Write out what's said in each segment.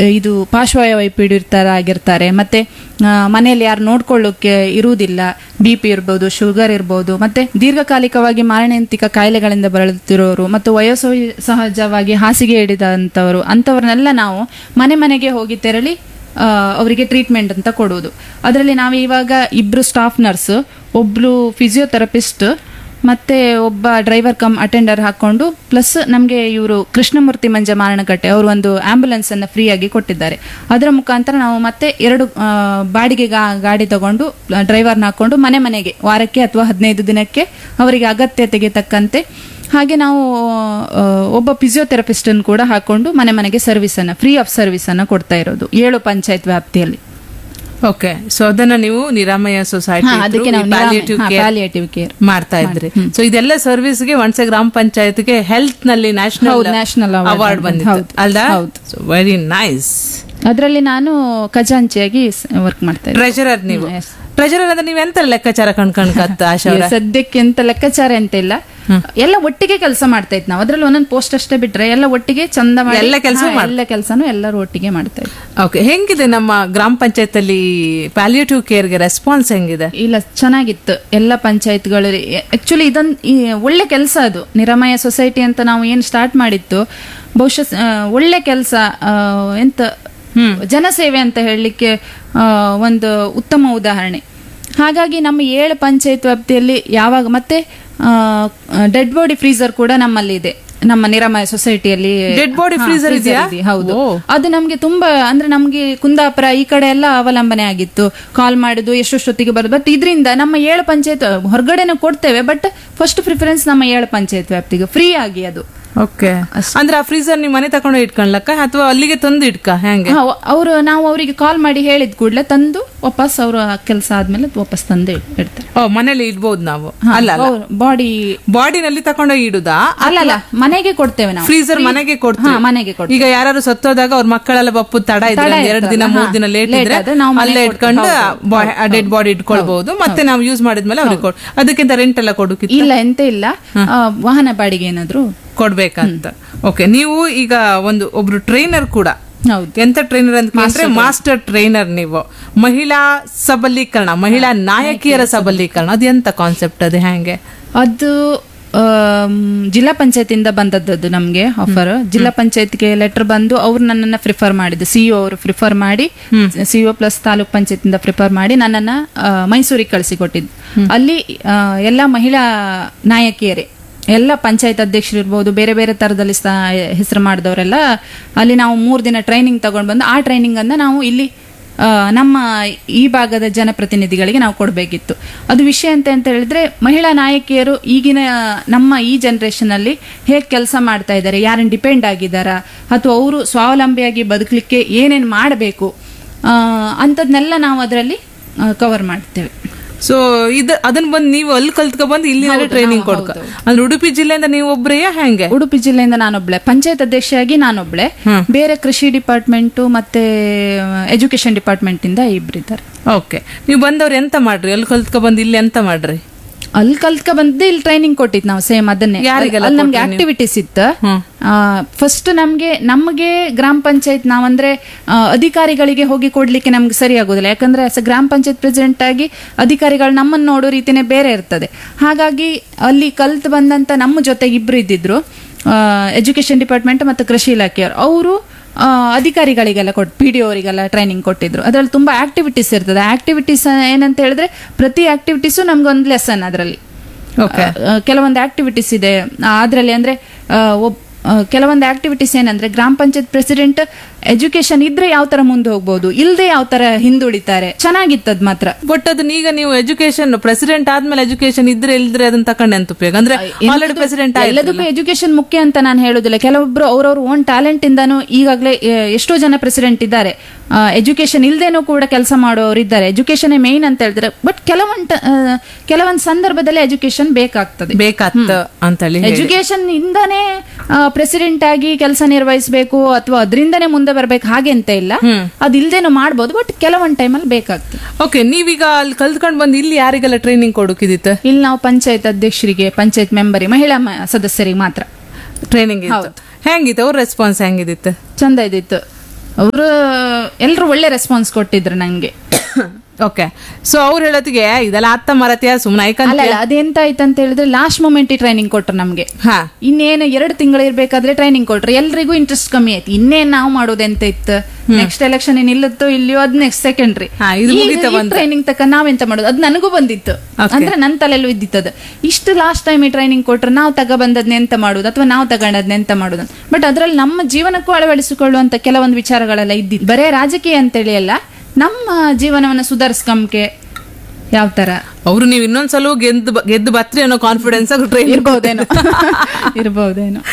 ಇದು ಪಾರ್ಶ್ವವೈಪೀಡಿತರಾಗಿರ್ತಾರೆ ಮತ್ತೆ ಆ, ಮನೆಯಲ್ಲಿ ಯಾರು ನೋಡ್ಕೊಳ್ಳೋಕೆ ಇರುವುದಿಲ್ಲ ಬಿ ಪಿ ಇರ್ಬೋದು ಶುಗರ್ ಇರ್ಬೋದು ಮತ್ತೆ ದೀರ್ಘಕಾಲಿಕವಾಗಿ ಮಾರಣಾಂತಿಕ ಕಾಯಿಲೆಗಳಿಂದ ಬಳಲುತ್ತಿರೋರು ಮತ್ತು ವಯೋಸೋ ಸಹಜವಾಗಿ ಹಾಸಿಗೆ ಹಿಡಿದಂಥವರು ಅಂಥವ್ರನ್ನೆಲ್ಲ ನಾವು ಮನೆ ಮನೆಗೆ ಹೋಗಿ ತೆರಳಿ ಆ, ಅವರಿಗೆ ಟ್ರೀಟ್ಮೆಂಟ್ ಅಂತ ಕೊಡುವುದು ಅದರಲ್ಲಿ ನಾವು ಇವಾಗ ಇಬ್ರು ಸ್ಟಾಫ್ ನರ್ಸ್ ಒಬ್ರು ಫಿಸಿಯೋಥೆರಪಿಸ್ಟ್ ಮತ್ತೆ ಒಬ್ಬ ಡ್ರೈವರ್ ಕಮ್ ಅಟೆಂಡರ್ ಹಾಕೊಂಡು ಪ್ಲಸ್ ನಮಗೆ ಇವರು ಕೃಷ್ಣಮೂರ್ತಿ ಮಂಜ ಮಾರಣಕಟ್ಟೆ ಅವರು ಒಂದು ಆಂಬ್ಯುಲೆನ್ಸ್ ಅನ್ನು ಫ್ರೀಯಾಗಿ ಕೊಟ್ಟಿದ್ದಾರೆ ಅದರ ಮುಖಾಂತರ ನಾವು ಮತ್ತೆ ಎರಡು ಆ, ಬಾಡಿಗೆ ಗಾ- ಗಾಡಿ ತಗೊಂಡು ಡ್ರೈವರ್ನ ಹಾಕೊಂಡು ಮನೆ ಮನೆಗೆ ವಾರಕ್ಕೆ ಅಥವಾ ಹದಿನೈದು ದಿನಕ್ಕೆ ಅವರಿಗೆ ಅಗತ್ಯತೆಗೆ ತಕ್ಕಂತೆ ಹಾಗೆ ನಾವು ಆ, ಒಬ್ಬ ಫಿಸಿಯೋಥೆರಪಿಸ್ಟನ್ನು ಕೂಡ ಹಾಕೊಂಡು ಮನೆ ಮನೆಗೆ ಸರ್ವಿಸ್ ಅನ್ನ ಫ್ರೀ ಆಫ್ ಸರ್ವಿಸ್ ಅನ್ನ ಕೊಡ್ತಾ ಇರೋದು ಏಳು ಪಂಚಾಯತ್ ವ್ಯಾಪ್ತಿಯಲ್ಲಿ ಓಕೆ ಸೊ ಅದನ್ನ ನೀವು ನಿರಾಮಯ ಸೊಸೈಟಿ ಹಾ, ಅದಕ್ಕೆ ನಾವು palliative care ಮಾಡ್ತಾ ಇದ್ರಿ ಸೊ ಇದೆಲ್ಲ ಸರ್ವಿಸ್ಗೆ ಒಂದ್ಸೆ ಗ್ರಾಮ ಪಂಚಾಯತ್ಗೆ ಹೆಲ್ತ್ ನಲ್ಲಿ ನ್ಯಾಷನಲ್ ಹೌದು, national award ಅವಾರ್ಡ್ ಬಂದಿದೆ. ಬಂದಿತ್ತು ಹೌದು, ಅಲ್ದಾ ಹೌದು. ವೆರಿ ನೈಸ್ ಅದರಲ್ಲಿ ನಾನು ಖಜಾಂಚಿಯಾಗಿ ವರ್ಕ್ ಮಾಡ್ತಾ ಇದ್ದೆ ಟ್ರೆಜರರ್ ನೀವು yes. ಟ್ರೆಜರರ್ ಅಂದ್ರೆ ನೀವು ಎಂತ ಲೆಕ್ಕಾಚಾರ ಕಣ್ಕಣ್ಕತ್ತ ಆಶಾ ಅವ್ರೆ? ಸದ್ಯಕ್ಕೆ ಎಂತ ಲೆಕ್ಕಾಚಾರ ಅಂತ ಇಲ್ಲ ಎಲ್ಲ ಒಟ್ಟಿಗೆ ಕೆಲಸ ಮಾಡ್ತಾ ಇತ್ತು ನಾವು ಅದ್ರಲ್ಲಿ ಒಂದೊಂದು ಪೋಸ್ಟ್ ಅಷ್ಟೇ ಬಿಟ್ರೆ ಎಲ್ಲ ಒಟ್ಟಿಗೆ ಚಂದ ಮಾಡಿ ಎಲ್ಲ ಕೆಲ್ಸ ಹಾ, ಎಲ್ಲ ಕೆಲಸನೂ ಎಲ್ಲರೂ ಒಟ್ಟಿಗೆ ಮಾಡ್ತಾ ಇದ್ವಿ ಓಕೆ ಹೆಂಗಿದೆ ನಮ್ಮ ಗ್ರಾಮ ಪಂಚಾಯತ್ ಅಲ್ಲಿ ಪ್ಯಾಲಿಯೇಟಿವ್ ಕೇರ್ಗೆ ರೆಸ್ಪಾನ್ಸ್ ಹೆಂಗಿದೆ ಇಲ್ಲ ಚೆನ್ನಾಗಿತ್ತು ಎಲ್ಲ ಪಂಚಾಯತ್ಗಳು ಆಕ್ಚುಲಿ ಇದೊಂದು ಈ ಒಳ್ಳೆ ಕೆಲಸ ಅದು ನಿರಾಮಯ ಸೊಸೈಟಿ ಅಂತ ನಾವು ಏನು ಸ್ಟಾರ್ಟ್ ಮಾಡಿತ್ತು ಬಹುಶಃ ಆ, ಒಳ್ಳೆ ಕೆಲಸ ಎಂತ ಜನಸೇವೆ ಅಂತ ಹೇಳಲಿಕ್ಕೆ ಆ, ಒಂದು ಉತ್ತಮ ಉದಾಹರಣೆ ಹಾಗಾಗಿ ನಮ್ಮ ಏಳು ಪಂಚಾಯತ್ ವ್ಯಾಪ್ತಿಯಲ್ಲಿ ಯಾವಾಗ ಮತ್ತೆ ಡೆಡ್ ಬಾಡಿ ಫ್ರೀಸರ್ ಕೂಡ ನಮ್ಮಲ್ಲಿ ಇದೆ ನಮ್ಮ ನಿರಾಮಯ ಸೊಸೈಟಿಯಲ್ಲಿ Dead body ಹಾ, freezer freezer ಇದೆಯಾ? ಇದೆ, ಹೌದು ಓ. ಅದು ನಮ್ಗೆ ತುಂಬಾ ಅಂದ್ರೆ ನಮ್ಗೆ ಕುಂದಾಪುರ ಈ ಕಡೆ ಎಲ್ಲ ಅವಲಂಬನೆ ಆಗಿತ್ತು ಕಾಲ್ ಮಾಡುದು ಎಷ್ಟೊತ್ತಿಗೆ ಬರೋದು ಬಟ್ ಇದರಿಂದ ನಮ್ಮ ಏಳು ಪಂಚಾಯತ್ ಹೊರಗಡೆನೂ ಕೊಡ್ತೇವೆ ಬಟ್ ಫಸ್ಟ್ ಪ್ರಿಫರೆನ್ಸ್ ನಮ್ಮ ಏಳು ಪಂಚಾಯತ್ ವ್ಯಾಪ್ತಿಗೆ ಫ್ರೀ ಆಗಿ ಅದು ಓಕೆ ಅಂದ್ರೆ ಆ ಫ್ರೀಸರ್ ನೀವು ಮನೆ ತಗೊಂಡು ಇಟ್ಕೊಂಡ್ಲಕ್ಕ ಅಥವಾ ಅಲ್ಲಿಗೆ ತಂದು ಇಟ್ಕ ಹೆಂಗೆ ಅವರು ನಾವು ಅವರಿಗೆ ಕಾಲ್ ಮಾಡಿ ಹೇಳಿದ ಕೂಡಲೇ ತಂದು ವಾಪಸ್ ಅವರು ಕೆಲಸ ಆದ್ಮೇಲೆ ವಾಪಸ್ ತಂದು ಇಡ್ತಾರೆ ಓ ಮನೇಲಿ ಇಡ್ಬೋದು ನಾವು ಅಲ್ಲ ಅಲ್ಲ ಬಾಡಿ ಬಾಡಿನಲ್ಲಿ ತಗೊಂಡೋಗಿ ಇಡುದಾ ಅಲ್ಲಲ್ಲ ಮನೆಗೆ ಕೊಡ್ತೇವೆ ನಾವು ಫ್ರೀಸರ್ ಮನೆಗೆ ಕೊಡ್ತೀವಿ ಹಾ, ಮನೆಗೆ ಕೊಡ್ತೀವಿ. ಈಗ ಯಾರು ಸತ್ತೋದಾಗ ಅವ್ರ ಮಕ್ಕಳೆಲ್ಲ ಬಪ್ಪು ತಡ ಇದ್ರೆ ತಡ ಒಂದ್ ಎರಡು ದಿನ ಇರ್ತದಲ್ಲ, ಮೂರ್ ದಿನ ಹಾ, ಲೇಟ್ late ಇದ್ರೆ ಆದ್ರೆ ನಾವು ಅಲ್ಲೇ ಮನೆಗೆ ಇಟ್ಕೊಂಡು ಕೊಡ್ತೀವಿ. ಡೆಡ್ ಬಾಡಿ ಇಟ್ಕೊಳ್ಬಹುದು ಮತ್ತೆ ನಾವು ಯೂಸ್ ಮಾಡಿದ್ಮೇಲೆ ಅವ್ರಿಗೆ ಕೊಡ್ ಅದಕ್ಕಿಂತ ರೆಂಟ್ ಎಲ್ಲ ಕೊಡೋಕಿತ್ತು ಇಲ್ಲ ಎಂತ ಇಲ್ಲ ಆ, ವಾಹನ ಬಾಡಿಗೆ ಏನಾದ್ರು ಕೊಡ್ಬೇಕಂತ ಓಕೆ ನೀವು ಈಗ ಒಂದು ಒಬ್ರು ಟ್ರೈನರ್ ಕೂಡ ಹೌದು ಎಂತ ಟ್ರೈನರ್ ಅಂತ ಕೇಳಿದ್ರೆ ಮಾಸ್ಟರ್ ಟ್ರೈನರ್ ನೀವು ಮಹಿಳಾ ಸಬಲೀಕರಣ ಮಹಿಳಾ ನಾಯಕಿಯರ ಸಬಲೀಕರಣ ಅದು ಎಂತ ಕಾನ್ಸೆಪ್ಟ್ ಅದು ಹೆಂಗೆ ಅದು ಆಮ್, ಜಿಲ್ಲಾ ಪಂಚಾಯತಿಂದ ಬಂದದ್ದು ನಮಗೆ ಆಫರ್ ಜಿಲ್ಲಾ ಪಂಚಾಯತ್ಗೆ ಲೆಟರ್ ಬಂದು ಅವ್ರು ನನ್ನನ್ನು ಪ್ರಿಫರ್ ಮಾಡಿದ್ದು ಸಿಇಒ ಅವರು ಪ್ರಿಫರ್ ಮಾಡಿ ಸಿಇಒ ಪ್ಲಸ್ ತಾಲೂಕ್ ಪಂಚಾಯತಿಂದ ಪ್ರಿಫರ್ ಮಾಡಿ ನನ್ನನ್ನು ಮೈಸೂರಿಗೆ ಕಳಿಸಿಕೊಟ್ಟಿದ್ದು ಅಲ್ಲಿ ಆ, ಎಲ್ಲ ಮಹಿಳಾ ನಾಯಕಿಯರೇ ಎಲ್ಲ ಪಂಚಾಯತ್ ಅಧ್ಯಕ್ಷರು ಇರ್ಬೋದು ಬೇರೆ ಬೇರೆ ತರದಲ್ಲಿ ಹೆಸರು ಮಾಡಿದವರೆಲ್ಲ ಅಲ್ಲಿ ನಾವು ಮೂರು ದಿನ ಟ್ರೈನಿಂಗ್ ತಗೊಂಡು ಬಂದು ಆ ಟ್ರೈನಿಂಗ್ ಅನ್ನ ನಾವು ಇಲ್ಲಿ ಆ, ನಮ್ಮ ಈ ಭಾಗದ ಜನಪ್ರತಿನಿಧಿಗಳಿಗೆ ನಾವು ಕೊಡಬೇಕಿತ್ತು ಅದು ವಿಷಯ ಅಂತ ಅಂತ ಹೇಳಿದ್ರೆ ಮಹಿಳಾ ನಾಯಕಿಯರು ಈಗಿನ ನಮ್ಮ ಈ ಜನರೇಷನ್ ಅಲ್ಲಿ ಹೇಗೆ ಕೆಲಸ ಮಾಡ್ತಾ ಇದ್ದಾರೆ ಯಾರನ್ನು ಡಿಪೆಂಡ್ ಆಗಿದ್ದಾರಾ ಅಥವಾ ಅವರು ಸ್ವಾವಲಂಬಿಯಾಗಿ ಬದುಕಲಿಕ್ಕೆ ಏನೇನು ಮಾಡಬೇಕು ಅಂಥದ್ನೆಲ್ಲ ನಾವು ಅದರಲ್ಲಿ ಕವರ್ ಮಾಡ್ತೇವೆ ಸೊ ಇದು ಅದನ್ನ ಬಂದು ನೀವು ಅಲ್ಲಿ ಕಲ್ತ್ಕೊ ಬಂದು ಇಲ್ಲಿ ಟ್ರೈನಿಂಗ್ ಕೊಡ್ಕ ಅಂದ್ರೆ ಉಡುಪಿ ಜಿಲ್ಲೆಯಿಂದ ನೀವು ಒಬ್ರೆಯಾ ಹೆಂಗೆ ಉಡುಪಿ ಜಿಲ್ಲೆಯಿಂದ ನಾನೊಬ್ಳೆ ಪಂಚಾಯತ್ ಅಧ್ಯಕ್ಷೆಯಾಗಿ ನಾನೊಬ್ಳೆ ಬೇರೆ ಕೃಷಿ ಡಿಪಾರ್ಟ್ಮೆಂಟು ಮತ್ತೆ ಎಜುಕೇಶನ್ ಡಿಪಾರ್ಟ್ಮೆಂಟ್ ಇಂದ ಇಬ್ಬರಿದ್ದಾರೆ ಓಕೆ ನೀವು ಬಂದವ್ರು ಎಂತ ಮಾಡ್ರಿ ಅಲ್ಲಿ ಕಲ್ತ್ಕೊ ಬಂದು ಇಲ್ಲಿ ಎಂತ ಮಾಡ್ರಿ ಅಲ್ಲಿ ಕಲ್ತ್ಕ ಬಂದು ಇಲ್ಲಿ ಟ್ರೈನಿಂಗ್ ಕೊಟ್ಟಿದ್ ನಾವು ಸೇಮ್ ಅದನ್ನೇ ಯಾರಿಗೆಲ್ಲ ಅಲ್ಲಿ ನಮ್ಗೆ ಆಕ್ಟಿವಿಟೀಸ್ ಇತ್ತು ಫಸ್ಟ್ ನಮ್ಗೆ ನಮಗೆ ಗ್ರಾಮ ಪಂಚಾಯತ್ ನಾವಂದ್ರೆ ಆ, ಅಧಿಕಾರಿಗಳಿಗೆ ಹೋಗಿ ಕೊಡ್ಲಿಕ್ಕೆ ನಮ್ಗೆ ಸರಿ ಆಗೋದಿಲ್ಲ ಯಾಕಂದ್ರೆ as a ಗ್ರಾಮ ಪಂಚಾಯತ್ ಪ್ರೆಸಿಡೆಂಟ್ ಆಗಿ ಅಧಿಕಾರಿಗಳು ನಮ್ಮನ್ನು ನೋಡೋ ರೀತಿನೇ ಬೇರೆ ಇರ್ತದೆ ಹಾಗಾಗಿ ಅಲ್ಲಿ ಕಲ್ತ್ ಬಂದಂತ ನಮ್ಮ ಜೊತೆಗೆ ಇಬ್ರು ಇದ್ದಿದ್ರು ಎಜುಕೇಶನ್ ಡಿಪಾರ್ಟ್ಮೆಂಟ್ ಮತ್ತು ಕೃಷಿ ಇಲಾಖೆಯವರು ಅವರು ಅಧಿಕಾರಿಗಳಿಗೆಲ್ಲ ಕೊಟ್ಟು ಪಿ ಡಿ ಅವರಿಗೆಲ್ಲ ಟ್ರೈನಿಂಗ್ ಕೊಟ್ಟಿದ್ರು ಅದರಲ್ಲಿ ತುಂಬಾ ಆಕ್ಟಿವಿಟೀಸ್ ಇರ್ತದೆ ಆಕ್ಟಿವಿಟೀಸ್ ಏನಂತ ಹೇಳಿದ್ರೆ ಪ್ರತಿ ಆಕ್ಟಿವಿಟೀಸು ನಮ್ಗೊಂದು ಲೆಸನ್ ಅದರಲ್ಲಿ ಓಕೆ ಆ, ಕೆಲವೊಂದು ಆಕ್ಟಿವಿಟೀಸ್ ಇದೆ ಅದರಲ್ಲಿ ಅಂದ್ರೆ ಆ, ಒಬ್ ಆ, ಕೆಲವೊಂದು ಆಕ್ಟಿವಿಟೀಸ್ ಏನಂದ್ರೆ ಗ್ರಾಮ ಪಂಚಾಯತ್ ಪ್ರೆಸಿಡೆಂಟ್ ಎಜುಕೇಶನ್ ಇದ್ರೆ ಯಾವ ತರ ಮುಂದೆ ಹೋಗ್ಬೋದು ಇಲ್ಲದೆ ಯಾವ ತರ ಹಿಂದುಳಿತಾರೆ ಚೆನ್ನಾಗಿತ್ತದ್ ಮಾತ್ರ ಬಟ್ ಅದನ್ನ ಈಗ ನೀವು ಎಜುಕೇಶನ್ ಪ್ರೆಸಿಡೆಂಟ್ ಆದ್ಮೇಲೆ ಎಜುಕೇಶನ್ ಇದ್ರೆ ಇಲ್ದ್ರೆ ಅದನ್ನ ತಕೊಂಡೆ ಅಂತ ಉಪಯೋಗ ಅಂದ್ರೆ ಆಲ್ರೆಡಿ ಪ್ರೆಸಿಡೆಂಟ್ ಎಲ್ಲದಕ್ಕೂ ಎಜುಕೇಶನ್ ಮುಖ್ಯ ಅಂತ ನಾನು ಹೇಳುದಿಲ್ಲ ಕೆಲವೊಬ್ರು ಅವ್ರವ್ರ ಓನ್ ಟ್ಯಾಲೆಂಟ್ ಇಂದಾನು ಈಗಾಗಲೇ ಎಷ್ಟೋ ಜನ ಪ್ರೆಸಿಡೆಂಟ್ ಇದ್ದಾರೆ ಎಜುಕೇಶನ್ ಇಲ್ದೇನೂ ಕೂಡ ಕೆಲಸ ಮಾಡೋರು ಇದ್ದಾರೆ ಎಜುಕೇಶನ್ ಮೇನ್ ಅಂತ ಹೇಳಿದ್ರೆ ಬಟ್ ಕೆಲವೊಂದು ಕೆಲವೊಂದು ಸಂದರ್ಭದಲ್ಲಿ ಎಜುಕೇಶನ್ ಬೇಕಾಗ್ತದೆ ಬೇಕಾತ್ತ ಅಂತೇಳಿ ಹೇಳಿ. ಎಜುಕೇಶನ್ ಇಂದಾನೇ ಪ್ರೆಸಿಡೆಂಟ್ ಆಗಿ ಕೆಲಸ ನಿರ್ವಹಿಸಬೇಕು ಅಥವಾ ಅದರಿಂದನೇ ಮುಂದೆ ಬರ್ಬೇಕು ಹಾಗೆ ಅಂತ ಇಲ್ಲ ಅದಿಲ್ದೇನೂ ಮಾಡ್ಬೋದು ಬಟ್ ಕೆಲವೊಂದು ಟೈಮಲ್ಲಿ ಬೇಕಾಗ್ತದೆ ಓಕೆ ನೀವೀಗ ಅಲ್ಲಿ ಕಲ್ತ್ಕೊಂಡ್ ಬಂದು ಇಲ್ಲಿ ಯಾರಿಗೆಲ್ಲ ಟ್ರೈನಿಂಗ್ ಕೊಡೋಕಿದಿತ್ತು ಇಲ್ಲಿ ನಾವು ಪಂಚಾಯತ್ ಅಧ್ಯಕ್ಷರಿಗೆ ಪಂಚಾಯತ್ ಮೆಂಬರಿಗೆ ಮಹಿಳಾ ಮ- ಸದಸ್ಯರಿಗೆ ಮಾತ್ರ ಟ್ರೈನಿಂಗ್ ಇತ್ತು ಹೆಂಗಿತ್ತು ಅವ್ರ ರೆಸ್ಪಾನ್ಸ್ ಹೆಂಗಿದಿತ್ತು ಚಂದ ಇದ್ದಿತ್ತು ಅವರು ಎಲ್ಲರೂ ಒಳ್ಳೆ ರೆಸ್ಪಾನ್ಸ್ ಕೊಟ್ಟಿದ್ರು ನಂಗೆ ಓಕೆ ಸೊ ಅವ್ರು ಹೇಳೋತ್ತಿಗೆ ಇದೆಲ್ಲ ಅತ್ತ ಮರತಿಯ ಸುಮ್ಮನೆ ಅಲ್ಲ ಐಕಂತ ಅಲ್ಲ ಅದೆಂತ ಆಯ್ತು ಅಂತ ಹೇಳಿದ್ರೆ ಲಾಸ್ಟ್ ಮೊಮೆಂಟ್ ಟ್ರೈನಿಂಗ್ ಕೊಟ್ರು ನಮ್ಗೆ ಹಾ ಇನ್ನೇನು ಎರಡು ತಿಂಗಳು ಇರ್ಬೇಕಾದ್ರೆ ಟ್ರೈನಿಂಗ್ ಕೊಟ್ರು ಎಲ್ರಿಗೂ ಇಂಟ್ರೆಸ್ಟ್ ಕಮ್ಮಿ ಆಯ್ತು ಇನ್ನೇನ್ ನಾವು ಮಾಡೋದೆಂತ ಇತ್ತು ನೆಕ್ಸ್ಟ್ ಎಲೆಕ್ಷನ್ ನಿಲ್ಲುತ್ತೋ ಇಲ್ಲಿಯೋ ಅದ್ ನೆಕ್ಸ್ಟ್ ಸೆಕೆಂಡ್ರಿ ಹಾ, ಇದು ಮುಗೀತಾ ಬಂತು. ಟ್ರೈನಿಂಗ್ ತಕ್ಕ ನಾವೆಂತ ಮಾಡೋದು ಅದು ನನಗೂ ಬಂದಿತ್ತು Okay. ಅಂದ್ರೆ ನನ್ನ ತಲೆಲ್ಲೂ ಇದ್ದಿತ್ತದು ಇಷ್ಟು ಲಾಸ್ಟ್ ಟೈಮ್ ಈ ಟ್ರೈನಿಂಗ್ ಕೊಟ್ರೆ ನಾವು ತಗ ಬಂದದ್ನ ಎಂತ ಮಾಡುದು ಅಥವಾ ನಾವು ತಗೊಂಡದ್ನ ಎಂತ ಮಾಡುದು ಬಟ್ ಅದ್ರಲ್ಲಿ ನಮ್ಮ ಜೀವನಕ್ಕೂ ಅಳವಡಿಸಿಕೊಳ್ಳುವಂತ ಕೆಲವೊಂದು ವಿಚಾರಗಳೆಲ್ಲ ಇದ್ದಿತ್ತು ಬರೇ ರಾಜಕೀಯ ಅಂತೇಳಿ ಅಲ್ಲ ನಮ್ಮ ಜೀವನವನ್ನ ಸುಧಾರಿಸ್ಕಂಕೆ ಯಾವ ತರ ಅವ್ರು ನೀವು ಇನ್ನೊಂದ್ಸಲ ಗೆದ್ದು ಬ- ಗೆದ್ದು ಬತ್ರಿ ಅನ್ನೋ ಕಾನ್ಫಿಡೆನ್ಸ್ ಟ್ರೈನ್ ಇರ್ಬೋದೇನೋ ಇರ್ಬೋದೇನೋ